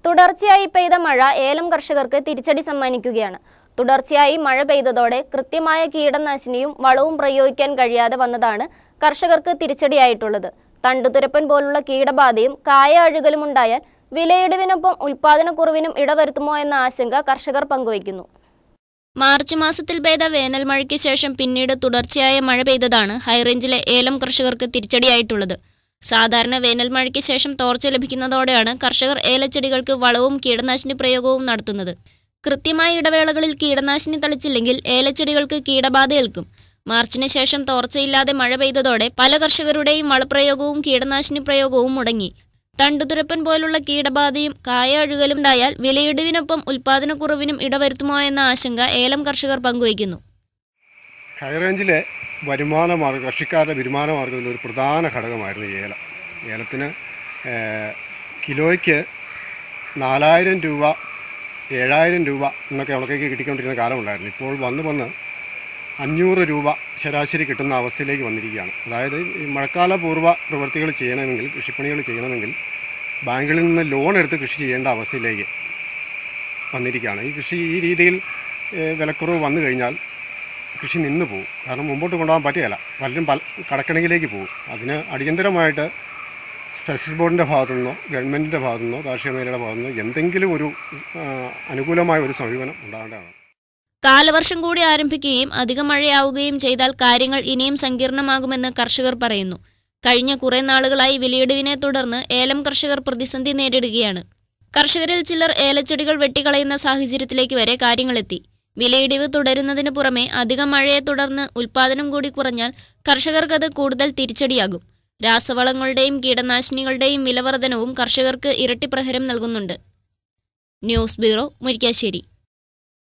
തുടർച്ചയായി പെയ്ത മഴ ഏലം കർഷകർക്ക് തിരിച്ചടി സമ്മാനിക്കുകയാണ് തുടർച്ചയായി മഴ പെയ്തതോടെ കൃത്യമായ കീടനാശിനിയും വളവും പ്രയോഗിക്കാൻ കഴിയാതെ വന്നതാണ് കർഷകർക്ക് തിരിച്ചടിയായിട്ടുള്ളത് തണ്ടുതുരപ്പൻ പോലുള്ള കീടബാധയും കായ അഴുകലും ഉണ്ടായാൽ വിലയിടിവിനൊപ്പം ഉൽപാദനക്കുറവിനും ഇടവരുത്തുമോ എന്ന ആശങ്ക കർഷകർ പങ്കുവയ്ക്കുന്നു മാർച്ച് മാസത്തിൽ പെയ്ത വേനൽ മഴയ്ക്ക് ശേഷം പിന്നീട് തുടർച്ചയായ മഴ പെയ്തതാണ് ഹൈറേഞ്ചിലെ ഏലം കർഷകർക്ക് തിരിച്ചടിയായിട്ടുള്ളത് സാധാരണ വേനൽ മഴയ്ക്ക് ശേഷം തോർച്ച ലഭിക്കുന്നതോടെയാണ് കർഷകർ ഏലച്ചെടികൾക്ക് വളവും കീടനാശിനി പ്രയോഗവും നടത്തുന്നത് കൃത്യമായ ഇടവേളകളിൽ കീടനാശിനി തളിച്ചില്ലെങ്കിൽ ഏലച്ചെടികൾക്ക് കീടബാധ ഏൽക്കും മാർച്ചിന് ശേഷം തോർച്ചയില്ലാതെ മഴ പെയ്തതോടെ പല കർഷകരുടെയും വളപ്രയോഗവും കീടനാശിനി പ്രയോഗവും മുടങ്ങി തണ്ടുതുരപ്പൻ പോലുള്ള കീടബാധയും കായ അഴുകലും ഉണ്ടായാൽ വിലയിടിവിനൊപ്പം ഉൽപാദനക്കുറവിനും ഇടവരുത്തുമോ എന്ന ആശങ്ക ഏലം കർഷകർ പങ്കുവയ്ക്കുന്നു ഹൈറേഞ്ചിലെ വരുമാന മാർഗ്ഗം കൃഷിക്കാരുടെ വരുമാന മാർഗ്ഗത്തിൽ ഒരു പ്രധാന ഘടകമായിരുന്നു ഏലം ഏലത്തിന് ഏഹ്, കിലോയ്ക്ക് നാലായിരം രൂപ ഏഴായിരം രൂപ എന്നൊക്കെ ഉണക്കേക്ക് കിട്ടിക്കൊണ്ടിരുന്ന കാലമുണ്ടായിരുന്നു ഇപ്പോൾ വന്ന് വന്ന് അഞ്ഞൂറ് രൂപ ശരാശരി കിട്ടുന്ന അവസ്ഥയിലേക്ക് വന്നിരിക്കുകയാണ് അതായത് ഈ മഴക്കാല പൂർവ്വ പ്രവൃത്തികൾ ചെയ്യണമെങ്കിൽ കൃഷിപ്പണികൾ ചെയ്യണമെങ്കിൽ ബാങ്കിൽ നിന്ന് ലോൺ എടുത്ത് കൃഷി ചെയ്യേണ്ട അവസ്ഥയിലേക്ക് വന്നിരിക്കുകയാണ് ഈ കൃഷി ഈ രീതിയിൽ ഏഹ്, വിലക്കുറവ് വന്നു കഴിഞ്ഞാൽ കൃഷി നിന്ന് പോകും കാരണം മുമ്പോട്ട് കൊണ്ടുപോകാൻ പറ്റുകയില്ല പലരും പല കടക്കണിയിലേക്ക് പോകും അതിന് അടിയന്തരമായിട്ട് സ്പെസിസ് ബോർഡിൻ്റെ ഭാഗത്തു നിന്നോ ഗവൺമെൻറ്റിൻ്റെ ഭാഗത്തു നിന്നോ കാർഷിക മേഖലയുടെ ഭാഗത്തു നിന്നോ എന്തെങ്കിലും ഒരു ആ, അനുകൂലമായ ഒരു സമീപനം ഉണ്ടാകേണ്ടതാണ് കാലവർഷം കൂടി ആരംഭിക്കുകയും അധിക മഴയാവുകയും ചെയ്താൽ കാര്യങ്ങൾ ഇനിയും സങ്കീർണമാകുമെന്ന് കർഷകർ പറയുന്നു കഴിഞ്ഞ കുറെ നാളുകളായി വിലയിടിവിനെ തുടർന്ന് ഏലം കർഷകർ പ്രതിസന്ധി നേരിടുകയാണ് കർഷകരിൽ ചിലർ ഏലച്ചെടികൾ വെട്ടിക്കളയുന്ന സാഹചര്യത്തിലേക്ക് വരെ കാര്യങ്ങളെത്തി വിലയിടിവ് തുടരുന്നതിന് പുറമെ അധിക മഴയെ തുടർന്ന് ഉൽപാദനം കൂടി കുറഞ്ഞാൽ കർഷകർക്കത് കൂടുതൽ തിരിച്ചടിയാകും രാസവളങ്ങളുടെയും കീടനാശിനികളുടെയും വിലവർധനവും കർഷകർക്ക് ഇരട്ടി പ്രഹരം നൽകുന്നുണ്ട് ന്യൂസ് ബ്യൂറോ മുരിക്കാശ്ശേരി